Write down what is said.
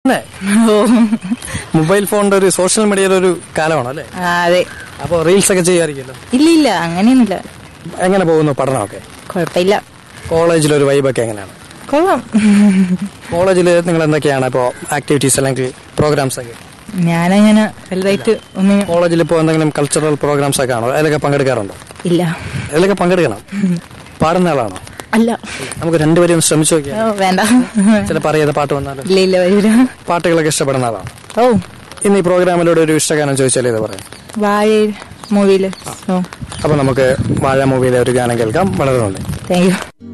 അല്ലേ ഓ മൊബൈൽ ഫോണിന്റെ ഒരു സോഷ്യൽ മീഡിയയുടെ ഒരു കാലമാണ് അല്ലേ ആ, അതെ അപ്പോൾ റീൽസ് ഒക്കെ ചെയ്യാറില്ലല്ലോ ഇല്ല ഇല്ല അങ്ങനെയൊന്നുമില്ല എങ്ങനെ പോകുന്നു പഠനമൊക്കെ കുഴപ്പമില്ല കോളേജിലൊരു വൈബൊക്കെ എങ്ങനെയാണ് കൊള്ളാം കോളേജിൽ നിങ്ങൾ എന്തൊക്കെയാണ് ഇപ്പോൾ ആക്ടിവിറ്റീസ് അല്ലെങ്കിൽ പ്രോഗ്രാംസ് ഒക്കെ ഞാനങ്ങനെ വലുതായിട്ട് ഒന്നും കോളേജിൽ ഇപ്പോൾ എന്തെങ്കിലും കൾച്ചറൽ പ്രോഗ്രാംസ് ഒക്കെ ആണോ അതിലൊക്കെ പങ്കെടുക്കാറുണ്ടോ ഇല്ല അതിലൊക്കെ പങ്കെടുക്കണം പാടുന്ന ആളാണോ അല്ല നമുക്ക് രണ്ടുപേരും ഒന്ന് ശ്രമിച്ചു നോക്കിയാൽ ഓ വേണ്ട ചിലപ്പോൾ അറിയാതെ പാട്ട് വന്നാലും ഇല്ല ഇല്ല വരൂല പാട്ടുകളൊക്കെ ഇഷ്ടപ്പെടുന്ന ആളാണ് ഓ ഇന്ന് ഈ പ്രോഗ്രാമിലൂടെ ഒരു ഇഷ്ടഗാനം ചോദിച്ചാൽ ഇത് പറയാം വാഴ മൂവിയില് ഓ അപ്പോൾ നമുക്ക് വാഴ മൂവിയിലെ ഒരു ഗാനം കേൾക്കാം വളരെ നന്ദി താങ്ക് യു